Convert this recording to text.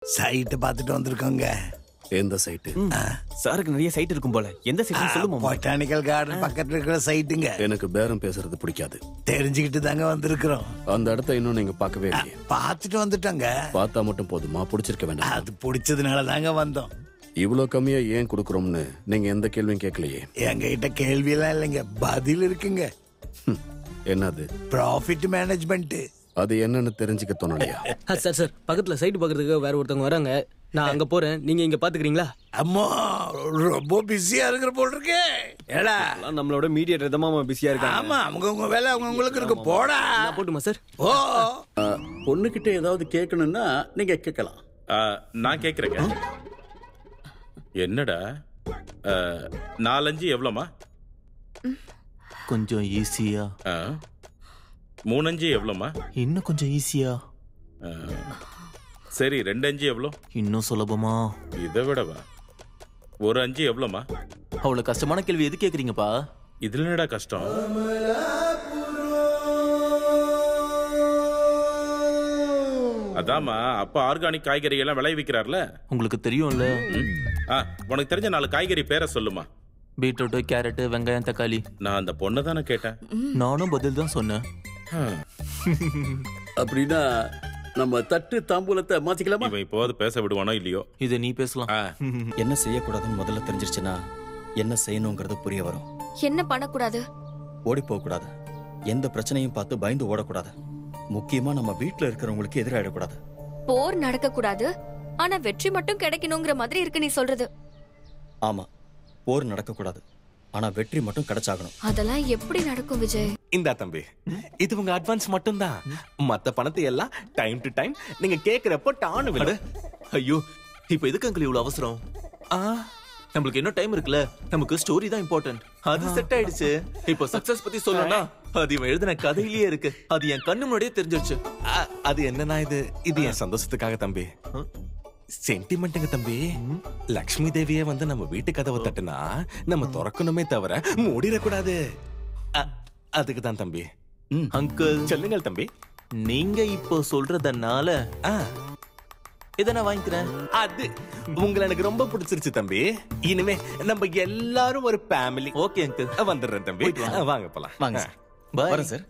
Site பார்த்துட்டு வந்திருக்கோங்க எந்த site சாருக்கு நிறைய சைட் இருக்கும் போல எந்த சைட் சொல்லுமா பொட்டானிக்கல் கார்டன் பக்கத்துல இருக்கிற சைட்டுங்க எனக்கு பேரம் பேசுறது பிடிக்காது தெரிஞ்சுக்கிட்டு தாங்க வந்திருக்கிறோம் அந்த இடத்த இன்னும் நீங்க பார்க்கவே இல்லையே பார்த்துட்டு வந்துட்டோங்க பார்த்தா மட்டும் போதுமா பிடிச்சிருக்க வேண்டாம் அது பிடிச்சதுனால தாங்க வந்தோம் இவ்வளோ கம்மியா ஏன் கொடுக்குறோம்னு நீங்க எந்த கேள்வியும் கேட்கலையே எங்ககிட்ட கேள்வியெல்லாம் இல்லைங்க பதில் இருக்குங்க ஹம், என்னது ப்ராஃபிட் மேனேஜ்மெண்ட் அது என்னன்னு தெரிஞ்சுக்க தோணலையா சார் சார் பக்கத்துல சைட் பாக்குறதுக்கு வேற ஒருத்தவங்க வராங்க நான் அங்க போறேன் நீங்க இங்க பாத்துக்கிறீங்களா அம்மா ரொம்ப பிஸியா இருக்கிற போல் இருக்கு ஏடா நம்மளோட மீடியேட்டர் தான் பிஸியா இருக்காங்க ஆமா அவங்க உங்க வேலை அவங்க உங்களுக்கு இருக்கு போடா நான் போட்டுமா சார் ஓ பொண்ணுகிட்ட ஏதாவது கேட்கணும்னா நீங்க கேட்கலாம் ஆ, நான் கேக்குறேங்க என்னடா ஆ, நாலஞ்சு எவ்வளோமா கொஞ்சம் ஈஸியா ஆ, மூணஞ்சு எவ்வளோமா இன்னும் கொஞ்சம் ஈஸியா ஆ, சரி ரெண்டு அஞ்சு எவ்வளோ இன்னும் சுலபமா இதை விடவா ஒரு அஞ்சு எவ்வளோமா அவ்வளவு கஷ்டமான கேள்வி எது கேக்குறீங்கப்பா இதுல என்னடா கஷ்டம் அதாம்மா அப்பா ஆர்கானிக் காய்கறி எல்லாம் விளைவிக்கிறார்ல உங்களுக்கு தெரியும்ல ம். ஆ உனக்கு தெரிஞ்ச நாலு காய்கறி பேரை சொல்லுமா பீட்ரூட்டு கேரட்டு வெங்காயம் தக்காளி நான் அந்த பொண்ணை தானே கேட்டேன் நானும் பதில் தான் சொன்னேன் ஆ, அப்படின்னா நம்ம தட்டு தாம்பூலத்தை மாத்திக்கலாமா இவன் இப்போது பேச விடுவானோ இல்லையோ இதை நீ பேசலாம் ஆ, என்ன செய்யக்கூடாதுன்னு முதல்ல தெரிஞ்சிருச்சுன்னா என்ன செய்யணுங்கிறது புரிய வரும் என்ன பண்ணக்கூடாது ஓடி போகக்கூடாது எந்த பிரச்சனையும் பார்த்து பயந்து ஓடக்கூடாது முக்கியமா நம்ம வீட்ல இருக்கிறவங்களுக்கு எதிராயிடக்கூடாது போர் நடக்க கூடாது ஆனா வெற்றி மட்டும் கிடைக்கணுங்கிற மாதிரி இருக்கு நீ சொல்றது ஆமா போர் நடக்கக்கூடாது ஆனா வெற்றி மட்டும் கிடைச்சாகணும் அதெல்லாம் எப்படி நடக்கும் விஜய் இந்தா தம்பி இது உங்க அட்வான்ஸ் மட்டும்தான் மத்த பணத்தை எல்லாம் டைம் டு டைம் நீங்க கேக்குறப்போ டானு விட ஐயோ இப்போ எதுக்கு அங்கிள் இவ்வளவு அவசரம் ஆ நம்மளுக்கு இன்னும் டைம் இருக்குல்ல நமக்கு ஸ்டோரி தான் இம்பார்ட்டன்ட் அது செட் ஆயிடுச்சு இப்போ சக்சஸ் பத்தி சொல்லணும்னா அது இவன் எழுதின கதையிலேயே இருக்கு அது என் கண்ணு முன்னாடியே தெரிஞ்சிருச்சு அ- அது என்னன்னா இது இது என் சந்தோஷத்துக்காக தம்பி சென்டிமெண்ட்டுங்க தம்பி லக்ஷ்மி தேவியே வந்து நம்ம வீட்டு கதவை தட்டுனா நம்ம திறக்கணுமே தவிர மூடிடக்கூடாது அ- அதுக்கு தான் தம்பி அங்கிள் சொல்லுங்கள் தம்பி நீங்க இப்போ சொல்றதுனால ஆ இதை நான் வாங்கிக்கிறேன் அது உங்களை எனக்கு ரொம்ப பிடிச்சிருச்சு தம்பி இனிமே நம்ம எல்லாரும் ஒரு ஃபேமிலி ஓகே அங்கிள் வந்துடுறேன் தம்பி ஆ, வாங்க போலாம் வாங்க சார் பாய் வரேன் சார்